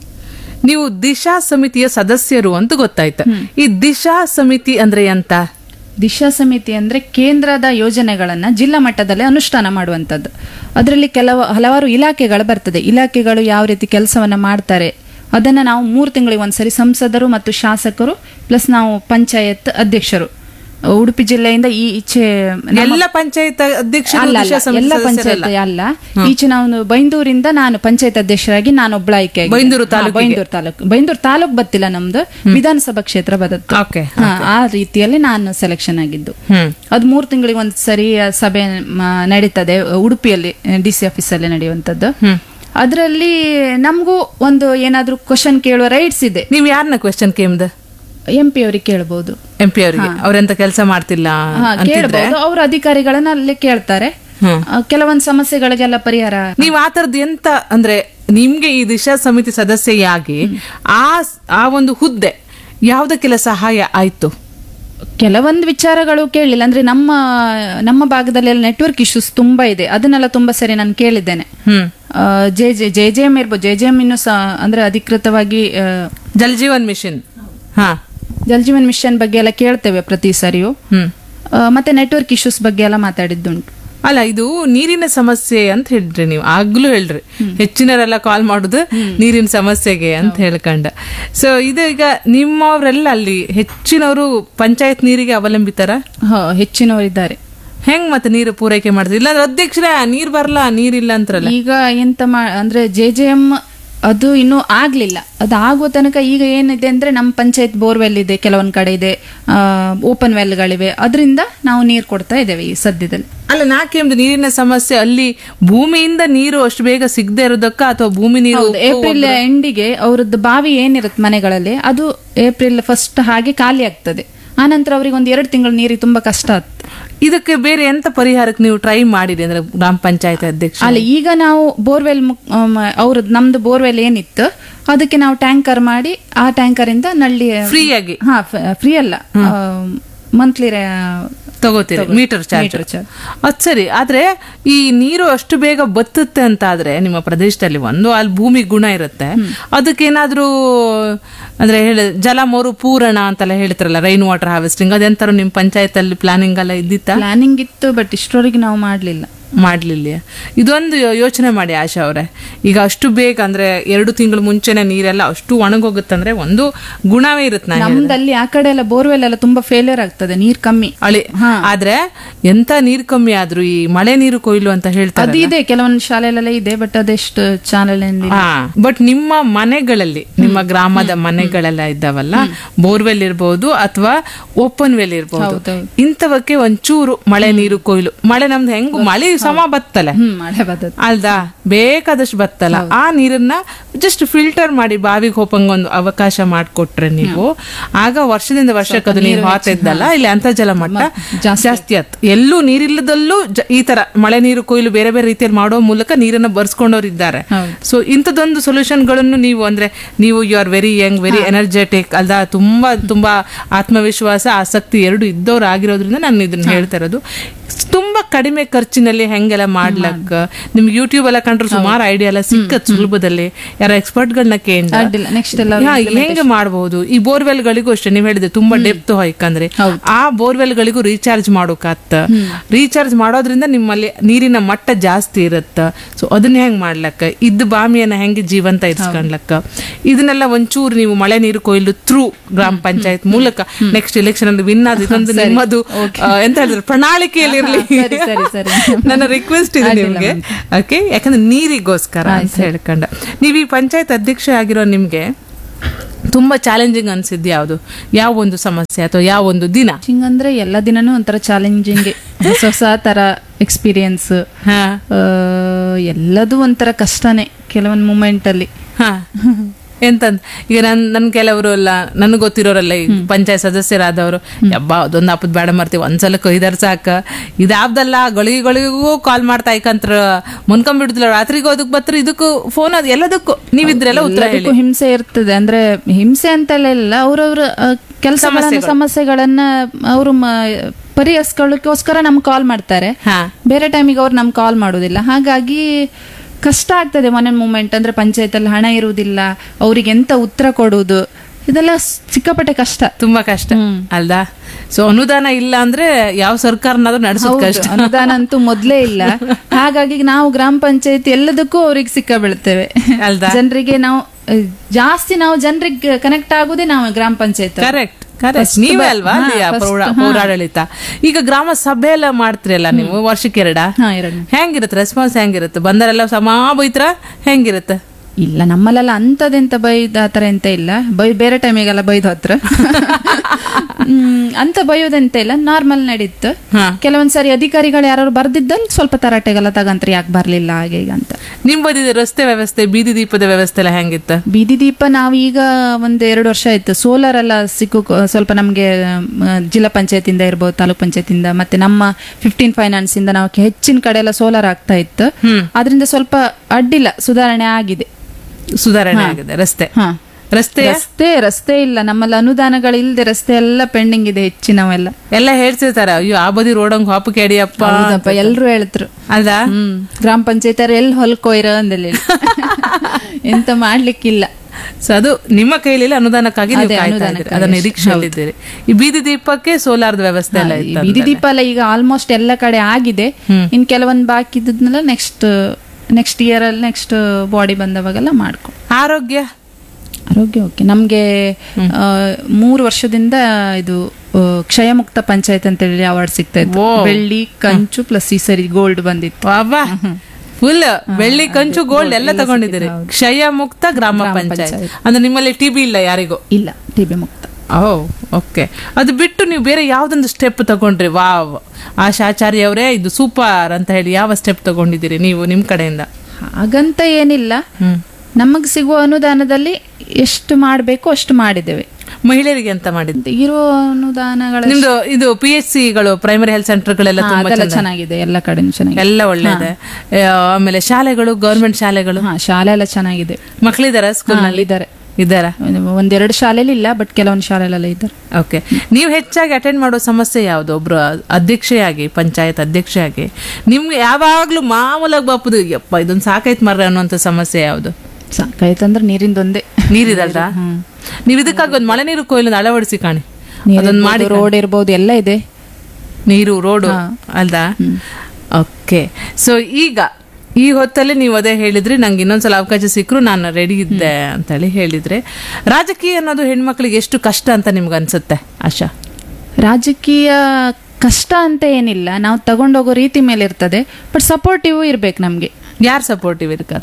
ನೀವು ದಿಶಾ ಸಮಿತಿಯ ಸದಸ್ಯರು ಅಂತ ಗೊತ್ತಾಯ್ತು ಈ ದಿಶಾ ಸಮಿತಿ ಅಂದ್ರೆ ಎಂತ ದಿಶಾ ಸಮಿತಿ ಅಂದ್ರೆ ಕೇಂದ್ರದ ಯೋಜನೆಗಳನ್ನ ಜಿಲ್ಲಾ ಮಟ್ಟದಲ್ಲಿ ಅನುಷ್ಠಾನ ಮಾಡುವಂತದ್ದು ಅದರಲ್ಲಿ ಕೆಲವು ಹಲವಾರು ಇಲಾಖೆಗಳು ಬರ್ತದೆ ಇಲಾಖೆಗಳು ಯಾವ ರೀತಿ ಕೆಲಸವನ್ನ ಮಾಡ್ತಾರೆ ಅದನ್ನ ನಾವು ಮೂರು ತಿಂಗಳಿಗೆ ಒಂದ್ಸರಿ ಸಂಸದರು ಮತ್ತು ಶಾಸಕರು ಪ್ಲಸ್ ನಾವು ಪಂಚಾಯತ್ ಅಧ್ಯಕ್ಷರು ಉಡುಪಿ ಜಿಲ್ಲೆಯಿಂದ ಈ ಈಚೆ ನಮ್ಮ- ಎಲ್ಲ ಪಂಚಾಯತ್ ಅಧ್ಯಕ್ಷರು ಅಲ್ಲ, ದಿಶಾ ಅಲ್ಲ, ಸಮಿತಿ ಎಲ್ಲ ಸದಸ್ಯರಲ್ಲ? ಪಂಚಾಯತ್ ಅಲ್ಲ ಈಚೆ ನಾವು ಬೈಂದೂರಿಂದ ನಾನು ಪಂಚಾಯತ್ ಅಧ್ಯಕ್ಷರಾಗಿ ನಾನು ಒಬ್ಳ ಆಯ್ಕೆ ಆಗಿದ್ದೆ. ಬೈಂದೂರು ಹಾ, ತಾಲೂಕಿಗೆ? ಬೈಂದೂರು ತಾಲೂಕು ಬೈಂದೂರು ತಾಲೂಕ್ ಗೊತ್ತಿಲ್ಲ ನಮ್ದು ವಿಧಾನಸಭಾ ಕ್ಷೇತ್ರ ಬದತ್ತು ಓಕೆ ಹಾ, ಆ ರೀತಿಯಲ್ಲಿ ನಾನು ಸೆಲೆಕ್ಷನ್ ಆಗಿದ್ದು ಹ್ಮ್ ಅದು ಮೂರು ತಿಂಗಳಿಗೆ ಒಂದು ಸರಿ ಆ ಸಭೆ ಮ, ನಡೀತದೆ ಉಡುಪಿಯಲ್ಲಿ ಡಿ ಸಿ ಆಫೀಸಲ್ಲಿ ನಡೆಯುವಂಥದ್ದು ಹ್ಮ್ ಅದರಲ್ಲಿ ನಮಗೂ ಒಂದು ಏನಾದ್ರೂ ಕ್ವಶನ್ ಕೇಳುವ ರೈಟ್ಸ್ ಇದೆ ನೀವ್ ಯಾರನ್ನ ಕ್ವೆಶನ್ ಕೇಮ್ದ ಎಂ ಪಿ ಅವ್ರಿಗೆ ಕೇಳ್ಬೋದು ಎಂ ಪಿ ಅವರಿಗೆ ಅವ್ರೆಂತ ಕೆಲಸ ಮಾಡ್ತಿಲ್ಲ ಹಾ, ಅಂತಿದ್ರೆ ಕೇಳ್ಬೋದು ಅವ್ರ ಅಧಿಕಾರಿಗಳನ್ನ ಅಲ್ಲಿ ಕೇಳ್ತಾರೆ ಹ್ಮ್. ಆ, ಕೆಲವೊಂದು ಸಮಸ್ಯೆಗಳಿಗೆಲ್ಲ ಪರಿಹಾರ ನೀವ್ ಆ ತರದ್ ಎಂತ ಅಂದ್ರೆ ನಿಮ್ಗೆ ಈ ದಿಶಾ ಸಮಿತಿ ಸದಸ್ಯೆಯಾಗಿ ಆ ಆ ಒಂದು ಹುದ್ದೆ ಯಾವ್ದಕ್ಕೆಲ್ಲ ಸಹಾಯ ಆಯ್ತು ಕೆಲವೊಂದು ವಿಚಾರಗಳು ಕೇಳಿಲ್ಲ ಅಂದ್ರೆ ನಮ್ಮ ನಮ್ಮ ಭಾಗದಲ್ಲಿ ನೆಟ್ವರ್ಕ್ ಇಶ್ಯೂಸ್ ತುಂಬಾ ಇದೆ ಅದನ್ನೆಲ್ಲ ತುಂಬಾ ಸರಿ ನಾನು ಕೇಳಿದ್ದೇನೆ ಹ್ಮ್ J J J J M ಇರ್ಬೋದು ಜೆ ಜೆ ಎಂ ಇನ್ನು ಸಹ ಅಂದ್ರೆ ಅಧಿಕೃತವಾಗಿ ಆ, ಜಲ್ ಜೀವನ್ ಮಿಷನ್ ಹಾ ಜಲ್ ಜೀವನ್ ಮಿಷನ್ ಬಗ್ಗೆ ಎಲ್ಲ ಕೇಳ್ತೇವೆ ಪ್ರತಿ ಸರಿಯೂ ಹ್ಮ್ ಆ, ಮತ್ತೆ ನೆಟ್ವರ್ಕ್ ಇಶ್ಯೂಸ್ ಬಗ್ಗೆ ಎಲ್ಲ ಮಾತಾಡಿದ್ದುಂಟು ಅಲ್ಲ ಇದು ನೀರಿನ ಸಮಸ್ಯೆ ಅಂತ ಹೇಳ್ರಿ ನೀವು ಆಗ್ಲೂ ಹೇಳ್ರಿ ಹೆಚ್ಚಿನವರೆಲ್ಲ ಕಾಲ್ ಮಾಡುದು ನೀರಿನ ಸಮಸ್ಯೆಗೆ ಅಂತ ಹೇಳ್ಕೊಂಡ ಸೊ ಇದು ಈಗ ನಿಮ್ಮವರೆಲ್ಲ ಅಲ್ಲಿ ಹೆಚ್ಚಿನವರು ಪಂಚಾಯತ್ ನೀರಿಗೆ ಅವಲಂಬಿತರ ಹ, ಹೆಚ್ಚಿನವರಿದ್ದಾರೆ ಹೆಂಗ್ ಮತ್ತೆ ನೀರು ಪೂರೈಕೆ ಮಾಡಿದ್ರಿ ಇಲ್ಲಾಂದ್ರೆ ಅಧ್ಯಕ್ಷರೇ ನೀರ್ ಬರಲ್ಲ ನೀರಿಲ್ಲ ಅಂತಾರಲ್ಲ ಈಗ ಎಂತ ಮಾ ಅಂದ್ರೆ ಜೆ ಜೆ ಎಂ ಅದು ಇನ್ನೂ ಆಗ್ಲಿಲ್ಲ ಅದು ಆಗುವ ತನಕ ಈಗ ಏನಿದೆ ಅಂದ್ರೆ ನಮ್ಮ ಪಂಚಾಯತ್ ಬೋರ್ವೆಲ್ ಇದೆ ಕೆಲವೊಂದ್ ಕಡೆ ಇದೆ ಓಪನ್ ವೆಲ್ಗಳಿವೆ ಅದರಿಂದ ನಾವು ನೀರು ಕೊಡ್ತಾ ಇದ್ದೇವೆ ಈ ಸದ್ಯದಲ್ಲಿ ಅಲ್ಲ ನಾಕೆಂದು ನೀರಿನ ಸಮಸ್ಯೆ ಅಲ್ಲಿ ಭೂಮಿಯಿಂದ ನೀರು ಅಷ್ಟು ಬೇಗ ಸಿಗದೆ ಇರೋದಕ್ಕ ಅಥವಾ ಭೂಮಿ ನೀರು ಹೌದು ಏಪ್ರಿಲ್ ಎಂಡಿಗೆ ಅವ್ರದ್ದು ಬಾವಿ ಏನಿರುತ್ತೆ ಮನೆಗಳಲ್ಲಿ ಅದು ಏಪ್ರಿಲ್ ಫಸ್ಟ್ ಹಾಗೆ ಖಾಲಿ ಆಗ್ತದೆ ಆನಂತರ ಅವ್ರಿಗೆ ಒಂದು ಎರಡು ತಿಂಗಳು ನೀರಿಗೆ ತುಂಬಾ ಕಷ್ಟ ಆಗ್ತದೆ ಇದಕ್ಕೆ ಬೇರೆ ಎಂತ ಪರಿಹಾರಕ್ಕೆ ನೀವು ಟ್ರೈ ಮಾಡಿರಿ ಅಂದ್ರೆ ಗ್ರಾಮ ಪಂಚಾಯತ್ ಅಧ್ಯಕ್ಷ ಅಲ್ಲ ಈಗ ನಾವು ಬೋರ್ವೆಲ್ ಅವ್ರದ್ದು ನಮ್ದು ಬೋರ್ವೆಲ್ ಏನಿತ್ತು ಅದಕ್ಕೆ ನಾವು ಟ್ಯಾಂಕರ್ ಮಾಡಿ ಆ ಟ್ಯಾಂಕರ್ ಇಂದ ನಲ್ಲಿ ಫ್ರೀ ಆಗಿ ಹಾ ಫ್ರೀ ಅಲ್ಲ ಮಂತ್ಲಿ ತಗೋತೀರಿ ಮೀಟರ್ ಚಾರ್ಜ್ Meter charge. ಅದ್ ಸರಿ ಆದ್ರೆ ಈ ನೀರು ಅಷ್ಟು ಬೇಗ ಬತ್ತುತ್ತೆ ಅಂತ ಆದ್ರೆ ನಿಮ್ಮ ಪ್ರದೇಶದಲ್ಲಿ ಒಂದು ಅಲ್ಲಿ ಭೂಮಿ ಗುಣ ಇರುತ್ತೆ ಅದಕ್ಕೇನಾದ್ರೂ ಅಂದ್ರೆ ಹೇಳ ಜಲ ಮರು ಪೂರಣ ಅಂತೆಲ್ಲ ಹೇಳ್ತಾರಲ್ಲ ರೈನ್ ವಾಟರ್ ಹಾರ್ವೆಸ್ಟಿಂಗ್ ಅದೆಂತಾರು ನಿಮ್ ಪಂಚಾಯತ್ ಅಲ್ಲಿ ಪ್ಲಾನಿಂಗ್ ಎಲ್ಲ ಇದ್ದಿತ್ತ ಪ್ಲಾನಿಂಗ್ ಇತ್ತು ಬಟ್ ಇಷ್ಟರವರೆಗೆ ನಾವು ಮಾಡ್ಲಿಲ್ಲ ಮಾಡ್ಲಿಲ್ಲ ಇದೊಂದು ಯೋ- ಯೋಚನೆ ಮಾಡಿ ಆಶಾ ಅವರೇ ಈಗ ಅಷ್ಟು ಬೇಗ ಅಂದ್ರೆ ಎರಡು ತಿಂಗಳು ಮುಂಚೆನೆ ನೀರೆಲ್ಲ ಅಷ್ಟು ಒಣಗೋಗುತ್ತಂದ್ರೆ ಒಂದು ಗುಣವೇ ಇರುತ್ತೆ ನಾ ನಮ್ದಲ್ಲಿ ಆ ಕಡೆ ಎಲ್ಲ ಬೋರ್ವೆಲ್ ಎಲ್ಲ ತುಂಬಾ ಫೇಲಿಯರ್ ಆಗ್ತದೆ ನೀರ್ ಕಮ್ಮಿ ಅಳಿ ಆದ್ರೆ ಎಂತ ನೀರ್ ಕಮ್ಮಿ ಆದ್ರೂ ಈ ಮಳೆ ನೀರು ಕೊಯ್ಲು ಅಂತ ಹೇಳ್ತಾರೆ ಅದು ಇದೆ ಕೆಲವೊಂದು ಶಾಲೆಲೆಲ್ಲ ಇದೆ ಬಟ್ ಅದೆಷ್ಟು ಚಾನಲ್ ಹಾ ಬಟ್ ನಿಮ್ಮ ಮನೆಗಳಲ್ಲಿ ನಿಮ್ಮ ಗ್ರಾಮದ ಮನೆಗಳೆಲ್ಲ ಇದ್ದಾವಲ್ಲ ಬೋರ್ವೆಲ್ ಇರ್ಬೋದು ಅಥವಾ ಓಪನ್ ವೆಲ್ ಇರ್ಬೋದು ಹೌದೌದು. ಇಂಥವಕ್ಕೆ ಒಂಚೂರು ಮಳೆ ನೀರು ಕೊಯ್ಲು ಮಳೆ ನಮ್ದು ಹೆಂಗು ಮಳೆ ಸಮ ಬತ್ತಲ್ಲ ಹ್ಮ್ ಮಳೆ ಬರ್ತದೆ ಅಲ್ದಾ ಬೇಕಾದಷ್ಟು ಬತ್ತಲ್ಲ ಆ ನೀರನ್ನ ಜಸ್ಟ್ ಫಿಲ್ಟರ್ ಮಾಡಿ ಬಾವಿಗೆ ಹೋಗಂಗ ಒಂದು ಅವಕಾಶ ಮಾಡಿಕೊಟ್ರೆ ನೀವು ಆಗ ವರ್ಷದಿಂದ ವರ್ಷಕ್ಕೆ ಅದು ನೀರು ಹಾತ ಇದ್ದಲ್ಲ ಇಲ್ಲಿ ಅಂತರ್ಜಲ ಮಟ್ಟ ಜಾಸ್ತಿ ಆತ್ ಎಲ್ಲೂ ನೀರಿಲ್ಲದಲ್ಲೂ ಜ- ಈ ತರ ಮಳೆ ನೀರು ಕೊಯ್ಲು ಬೇರೆ ಬೇರೆ ರೀತಿಯಲ್ಲಿ ಮಾಡೋ ಮೂಲಕ ನೀರನ್ನ ಬರ್ಸ್ಕೊಂಡವ್ರು ಇದ್ದಾರೆ ಹೌದು. ಸೊ ಇಂಥದ್ದೊಂದು ಸೊಲ್ಯೂಷನ್ಗಳನ್ನು ನೀವು ಅಂದ್ರೆ ನೀವು you are very young very energetic ಅಲ್ದಾ ತುಂಬಾ ತುಂಬಾ ಆತ್ಮವಿಶ್ವಾಸ ಆಸಕ್ತಿ ಎರಡು ಇದ್ದವ್ರು ಆಗಿರೋದ್ರಿಂದ ನಾನು ಇದನ್ನ ಹೇಳ್ತಾ ಇರೋದು ತುಂಬಾ ಕಡಿಮೆ ಖರ್ಚಿನಲ್ಲಿ ಹೆಂಗೆಲ್ಲ ಮಾಡ್ಲಕ್ಕ ನಿಮ್ಗೆ ಯೂಟ್ಯೂಬ್ ಎಲ್ಲ ಕಂಡ್ರೆ ಸುಮಾರು ಐಡಿಯಾ ಎಲ್ಲ ಸಿಕ್ಕತ್ ಸುಲಭದಲ್ಲಿ ಯಾರ ಎಕ್ಸ್ಪರ್ಟ್ ಗಳನ್ನ ಕೇಂದ್ರ ಅಡ್ಡಿಲ್ಲ ನೆಕ್ಸ್ಟ್ ಎಲ್ಲ ಹೆಂಗೆ ಮಾಡಬಹುದು ಈ ಬೋರ್ವೆಲ್ ಗಳಿಗೂ ಅಷ್ಟೇ ನೀವ್ ಹೇಳಿದ್ರೆ ತುಂಬಾ ಡೆಪ್ತ್ ಹೋಯ್ಕಂದ್ರೆ ಹೌದು. ಆ ಬೋರ್ವೆಲ್ ಗಳಿಗೂ ರೀಚಾರ್ಜ್ ಮಾಡೋಕಾತ್ತ ರೀಚಾರ್ಜ್ ಮಾಡೋದ್ರಿಂದ ನಿಮ್ಮಲ್ಲಿ ನೀರಿನ ಮಟ್ಟ ಜಾಸ್ತಿ ಇರುತ್ತ ಸೊ ಅದನ್ನ ಹೆಂಗ್ ಮಾಡ್ಲಕ್ಕ ಇದ್ದ ಬಾಮಿಯನ್ನ ಹೆಂಗೆ ಜೀವಂತ ಇರಿಸ್ಕೊಂಡ್ಲಕ್ಕ ಇದನ್ನೆಲ್ಲ ಒಂಚೂರು ನೀವು ಮಳೆ ನೀರು ಕೊಯ್ಲು ಥ್ರೂ ಗ್ರಾಮ ಪಂಚಾಯತ್ ಮೂಲಕ ನೆಕ್ಸ್ಟ್ ಎಲೆಕ್ಷನ್ ಅಲ್ಲಿ ವಿನ್ ಆದ ಇದೊಂದು ನಿಮ್ಮದು ಆ, ಎಂತ ಹೇಳಿದ್ರೆ ಪ್ರಣಾಳಿಕೆಯಲ್ಲಿ ಇರ್ಲಿ ಸರಿ, ಸರಿ, ಸರಿ. ನನ್ನ ರಿಕ್ವೆಸ್ಟ್ ಇದೆ ಅಡ್ಡಿಲ್ಲ ನಿಮ್ಗೆ ಓಕೆ ಯಾಕಂದ್ರೆ ನೀರಿಗೋಸ್ಕರ ಅಂತ ಹೇಳ್ಕೊಂಡ ನೀವು ಈ ಪಂಚಾಯತ್ ಅಧ್ಯಕ್ಷ ಆಗಿರೋ ನಿಮ್ಗೆ ತುಂಬಾ ಚಾಲೆಂಜಿಂಗ್ ಅನ್ಸಿದ್ ಯಾವುದು ಯಾವ ಒಂದು ಸಮಸ್ಯೆ ಅಥವಾ ಯಾವ ಒಂದು ದಿನ ಹಿಂಗ್ ಅಂದ್ರೆ ಎಲ್ಲ ದಿನನೂ ಒಂಥರ ಚಾಲೆಂಜಿಂಗ್ ಹೊಸ ಹೊಸ ತರ ಎಕ್ಸ್ಪೀರಿಯನ್ಸ್ ಹಾ ಎಲ್ಲದೂ ಒಂಥರ ಕಷ್ಟನೇ ಕೆಲವೊಂದು ಮೂಮೆಂಟ್ ಅಲ್ಲಿ ಹಾ ಎಂತಂದ್ ಈಗ ನನ್ ನನ್ ಕೆಲವರು ಎಲ್ಲ ನನಗೆ ಗೊತ್ತಿರೋರೆಲ್ಲ ಈ ಪಂಚಾಯತ್ ಸದಸ್ಯರಾದವರು ಯಬ್ಬ ಅದೊಂದು ಹಬ್ಬದ ಬೇಡ ಮಾಡ್ತೀವಿ ಒಂದ್ಸಲ ಕೊಯ್ದಾರ ಸಾಕ ಇದಾಬ್ದಲ್ಲ ಗಳಿಗೆ ಗಳಿಗೂ ಕಾಲ್ ಮಾಡ್ತಾ ಇಕಂತ್ರ ಮುನ್ಕೊಂಡ್ಬಿಡ್ತಿಲ್ಲ ರಾತ್ರಿಗೆ ಅದಕ್ಕೆ ಬತ್ರ ಇದಕ್ಕೂ ಫೋನ್ ಅದು ಎಲ್ಲದಕ್ಕೂ ನೀವಿದ್ರೆಲ್ಲ ಉತ್ತರ ಹೇಳಿ ಎಲ್ಲದಕ್ಕೂ ಹಿಂಸೆ ಇರ್ತದೆ ಅಂದ್ರೆ ಹಿಂಸೆ ಅಂತೆಲ್ಲ ಇಲ್ಲ ಅವ್ರವ್ರ ಕೆಲಸ ಸಮಸ್ಯೆಗಳನ್ನ ಅವರು ಪರಿಹರಿಸ್ಕೊಳ್ಳೋಕ್ಕೋಸ್ಕರ ನಮ್ಗೆ ಕಾಲ್ ಮಾಡ್ತಾರೆ ಹಾ ಬೇರೆ ಟೈಮಿಗೆ ಅವ್ರು ನಮ್ಗೆ ಕಾಲ್ ಮಾಡೋದಿಲ್ಲ ಹಾಗಾಗಿ ಕಷ್ಟ ಆಗ್ತದೆ ಒಂದೊಂದು ಮೂಮೆಂಟ್ ಅಂದ್ರೆ ಪಂಚಾಯತಲ್ಲಿ ಹಣ ಇರುವುದಿಲ್ಲ ಅವ್ರಿಗೆ ಎಂತ ಉತ್ತರ ಕೊಡುವುದು ಇದೆಲ್ಲ ಸಿಕ್ಕಾಪಟ್ಟೆ ಕಷ್ಟ ತುಂಬಾ ಕಷ್ಟ ಅಲ್ದಾ ಸೊ ಅನುದಾನ ಇಲ್ಲ ಅಂದ್ರೆ ಯಾವ ಸರ್ಕಾರನಾದ್ರೂ ನಡೆಸೋದು ಹೌದು, ಕಷ್ಟ ಅನುದಾನ ಅಂತೂ ಮೊದ್ಲೇ ಇಲ್ಲ ಹಾಗಾಗಿ ನಾವು ಗ್ರಾಮ ಪಂಚಾಯತಿ ಎಲ್ಲದಕ್ಕೂ ಅವ್ರಿಗೆ ಸಿಕ್ಕ ಬೀಳ್ತೇವೆ ಅಲ್ದಾ? ಜನರಿಗೆ ನಾವು ಅಹ್, ಜಾಸ್ತಿ ನಾವು ಜನರಿಗೆ ಕನೆಕ್ಟ್ ಆಗುದೇ ನಾವು ಗ್ರಾಮ ಪಂಚಾಯತ್ ಕರೆಕ್ಟ್ ಕರೆಕ್ಟ್ ನೀವೇ ಅಲ್ವಾ ಅಲ್ಲಿ ಆ ಪೌರ- ಪೌರಾಡಳಿತ ಈಗ ಗ್ರಾಮ ಸಭೆ ಎಲ್ಲ ಮಾಡ್ತಿರಲ್ಲ ನೀವು ವರ್ಷಕ್ಕೆ ಎರಡ ಹಾ ಎರಡು ಹೆಂಗಿರುತ್ತೆ ರೆಸ್ಪಾನ್ಸ್ ಹೆಂಗಿರುತ್ತೆ ಬಂದರೆಲ್ಲ ಸಮಾ ಬೈತ್ರ ಹೆಂಗಿರುತ್ತೆ ಇಲ್ಲ ನಮ್ಮಲ್ಲೆಲ್ಲ ಅಂತದೆಂತ ಬೈದ ಆತರ ಎಂತ ಇಲ್ಲ ಬೈ ಬೇರೆ ಟೈಮಿಗೆಲ್ಲ ಬೈದು ಹತ್ರ ಹ್ಮ್, ಅಂತ ಬೈಯೋದಂತ ಇಲ್ಲ ನಾರ್ಮಲ್ ನಡೀತು ಹಾ. ಕೆಲವೊಂದ್ಸರಿ ಅಧಿಕಾರಿಗಳು ಯಾರು ಬರ್ದಿದ್ದಲ್ಲಿ ಸ್ವಲ್ಪ ತರಾಟೆಗೆಲ್ಲ ತಗಂತ್ರಿ ಯಾಕೆ ಬರ್ಲಿಲ್ಲ ಹಾಗೆ ಈಗ ಅಂತ ನಿಮ್ ಬದಿದ ರಸ್ತೆ ವ್ಯವಸ್ಥೆ ಬೀದಿ ದೀಪದ ವ್ಯವಸ್ಥೆ ಎಲ್ಲ ಹೆಂಗಿತ್ತು ಬೀದಿ ದೀಪ ನಾವೀಗ ಒಂದ್ ಎರಡು ವರ್ಷ ಆಯ್ತು ಸೋಲಾರ್ ಎಲ್ಲ ಸಿಕ್ಕು ಸ್ವಲ್ಪ ನಮ್ಗೆ ಮ, ಜಿಲ್ಲಾ ಪಂಚಾಯತಿಂದ ಇರ್ಬೋದು ತಾಲೂಕ್ ಪಂಚಾಯತಿಂದ ಮತ್ತೆ ನಮ್ಮ ಫಿಫ್ಟೀನ್ ಫೈನಾನ್ಸ್ ಇಂದ ನಾವು ಹೆಚ್ಚಿನ ಕಡೆ ಎಲ್ಲ ಸೋಲಾರ್ ಆಗ್ತಾ ಇತ್ತು ಅದರಿಂದ ಸ್ವಲ್ಪ ಅಡ್ಡಿಲ್ಲ ಸುಧಾರಣೆ ಆಗಿದೆ ಸುಧಾರಣೆ ಆಗಿದೆ ರಸ್ತೆ ಹಾ ರಸ್ತೆ ರಸ್ತೆ ರಸ್ತೆ ಇಲ್ಲ ನಮ್ಮಲ್ಲಿ ಅನುದಾನಗಳು ಇಲ್ಲದೆ ರಸ್ತೆ ಎಲ್ಲ ಪೆಂಡಿಂಗ್ ಇದೆ ಹೆಚ್ಚಿನವೆಲ್ಲ ಎಲ್ಲ ಹೇಳ್ತಿರ್ತಾರ ಅಯ್ಯೋ ಆ ಬದಿ ರೋಡಂಗ್ ಹಾಪು ಕೆಡಿಯಪ್ಪ ಹೌದಪ್ಪ ಎಲ್ರು ಹೇಳ್ತ್ರು ಅಲ್ದಾ ಹ್ಮ್ ಗ್ರಾಮ ಪಂಚಾಯತ್ ಎಲ್ಲಿ ಹೊಲ್ಕೊಯ್ರ ಅಂದಲ್ಲಿ ಎಂತ ಮಾಡ್ಲಿಕ್ಕಿಲ್ಲ ಸೊ ಅದು ನಿಮ್ಮ ಕೈಲಿ ಅನುದಾನಕ್ಕಾಗಿ ನೀವು ಅದೇ, ಕಾಯ್ತಾ ಅನುದಾನಕ್ಕಾಗಿ ಇದ್ದೀರಿ. ಅದನ್ನ ನಿರೀಕ್ಷೆಯಲ್ಲಿದ್ದೀರಿ ಈ ಬೀದಿ ದೀಪಕ್ಕೆ ಸೋಲಾರ್ದ ವ್ಯವಸ್ಥೆ ಎಲ್ಲ ಈ ಇತ್ತು ಬೀದಿ ದೀಪ ಎಲ್ಲ ಈಗ ಆಲ್ಮೋಸ್ಟ್ ಎಲ್ಲ ಕಡೆ ಆಗಿದೆ ಇನ್ ಕೆಲವೊಂದು ಬಾಕಿ ಇದ್ದದ್ನೆಲ್ಲ ನೆಕ್ಸ್ಟ್ ನೆಕ್ಸ್ಟ್ ಇಯರ್ ಅಲ್ಲಿ ನೆಕ್ಸ್ಟ್ ಬಾಡಿ ಬಂದವಾಗೆಲ್ಲ ಮಾಡ್ಕೊ ಆರೋಗ್ಯ ಆರೋಗ್ಯ ಓಕೆ ನಮ್ಗೆ ಆ, ಮೂರು ವರ್ಷದಿಂದ ಇದು ಆ, ಕ್ಷಯಮುಕ್ತ ಪಂಚಾಯತ್ ಅಂತ ಹೇಳಿ ಅವಾರ್ಡ್ ಸಿಗ್ತಾ ಇತ್ತು ಓ. ಬೆಳ್ಳಿ ಕಂಚು ಪ್ಲಸ್ ಈ ಸರಿ ಗೋಲ್ಡ್ ಬಂದಿತ್ತು ವಾವಾ ಫುಲ್ ಬೆಳ್ಳಿ ಕಂಚು ಗೋಲ್ಡ್ ಎಲ್ಲ ತಗೊಂಡಿದ್ದೀರಿ ಕ್ಷಯ ಮುಕ್ತ ಗ್ರಾಮ ಪಂಚಾಯತ್ ಅಂದ್ರೆ ನಿಮ್ಮಲ್ಲಿ ಟಿಬಿ ಇಲ್ಲ ಯಾರಿಗೂ ಇಲ್ಲ ಟಿಬಿ ಮುಕ್ತ ಓ ಓಕೆ ಅದು ಬಿಟ್ಟು ನೀವು ಬೇರೆ ಯಾವ್ದೊಂದು ಸ್ಟೆಪ್ ತಗೊಂಡ್ರಿ ವಾವ್ ಆಶಾಚಾರ್ಯ ಅವರೇ ಇದು ಸೂಪರ್ ಅಂತ ಹೇಳಿ ಯಾವ ಸ್ಟೆಪ್ ತಗೊಂಡಿದ್ದೀರಿ ನೀವು ನಿಮ್ ಕಡೆಯಿಂದ ಹಾಗಂತ ಏನಿಲ್ಲ ಹ್ಮ್ ನಮಗೆ ಸಿಗುವ ಅನುದಾನದಲ್ಲಿ ಎಷ್ಟು ಮಾಡಬೇಕು ಅಷ್ಟು ಮಾಡಿದ್ದೇವೆ ಮಹಿಳೆಯರಿಗೆ ಅಂತ ಮಾಡಿದ್ದು ಇರೋ ಅನುದಾನಗಳ ನಿಮ್ದು ಇದು ಪಿ ಎಚ್ ಸಿಗಳು ಪ್ರೈಮರಿ ಹೆಲ್ತ್ ಸೆಂಟರ್ಗಳೆಲ್ಲ ಹಾ, ತುಂಬಾ ಅದೆಲ್ಲ ಚೆಂದ ಚೆನ್ನಾಗಿದೆ ಎಲ್ಲ ಕಡೆನೂ ಚೆನ್ನಾಗಿದೆ ಎಲ್ಲ ಒಳ್ಳೇದೆ ಆ, ಆಮೇಲೆ ಶಾಲೆಗಳು ಗೌರ್ಮೆಂಟ್ ಶಾಲೆಗಳು ಹಾ ಶಾಲೆ ಎಲ್ಲ ಚೆನ್ನಾಗಿದೆ ಮಕ್ಕಳಿದಾರ ಸ್ಕೂಲ್ ನಲ್ಲಿ ಇದ್ದಾರೆ ಇದ್ದಾರಾ ಒಂದೆರಡು ಶಾಲೆಲಿ ಇಲ್ಲ ಬಟ್ ಕೆಲವೊಂದು ಶಾಲೆಲೆಲ್ಲ ಇದ್ದಾರೆ ಓಕೆ ನೀವು ಹೆಚ್ಚಾಗಿ ಅಟೆಂಡ್ ಮಾಡೋ ಸಮಸ್ಯೆ ಯಾವುದು ಒಬ್ರು ಅಧ್ಯಕ್ಷೆಯಾಗಿ ಪಂಚಾಯತ್ ಅಧ್ಯಕ್ಷೆಯಾಗಿ ನಿಮ್ಗೆ ಯಾವಾಗ್ಲೂ ಮಾಮೂಲಾಗಿ ಬಾಪುದು ಯಪ್ಪ ಇದೊಂದು ಸಾಕಾಯ್ತು ಮರ್ರೆ ಅನ್ನುವಂಥ ಸಮಸ್ಯೆ ಯಾವುದು ಸಾಕಾಯ್ತಂದ್ರೆ ನೀರಿಂದೊಂದೇ ನೀರಿದಲ್ರ ನೀವು ಇದಕ್ಕಾಗಿ ಒಂದು ಮಳೆ ನೀರು ಕೊಯ್ಲು ಅಳವಡಿಸಿ ಕಾಣಿ ಅದೊಂದು ಮಾಡಿ ರೋಡ್ ಇರ್ಬೋದು ಎಲ್ಲ ಇದೆ ನೀರು ರೋಡು ಅಲ್ದಾ ಓಕೆ ಸೊ ಈಗ ಈ ಹೊತ್ತಲ್ಲಿ ನೀವು ಅದೇ ಹೇಳಿದ್ರಿ ನಂಗೆ ಇನ್ನೊಂದ್ಸಲ ಅವಕಾಶ ಸಿಕ್ಕರು ನಾನು ರೆಡಿ ಇದ್ದೆ ಅಂತೇಳಿ ಹೇಳಿದ್ರೆ ರಾಜಕೀಯ ಅನ್ನೋದು ಹೆಣ್ಮಕ್ಳಿಗೆ ಎಷ್ಟು ಕಷ್ಟ ಅಂತ ನಿಮ್ಗೆ ಅನ್ಸುತ್ತೆ ಆಶಾ ರಾಜಕೀಯ ಕಷ್ಟ ಅಂತ ಏನಿಲ್ಲ ನಾವು ತಗೊಂಡೋಗೋ ರೀತಿ ಮೇಲೆ ಇರ್ತದೆ ಬಟ್ ಸಪೋರ್ಟಿವ್ ಇರ್ಬೇಕು ನಮಗೆ ಯಾರು ಸಪೋರ್ಟಿವ್ ಇರ್ತಾರೆ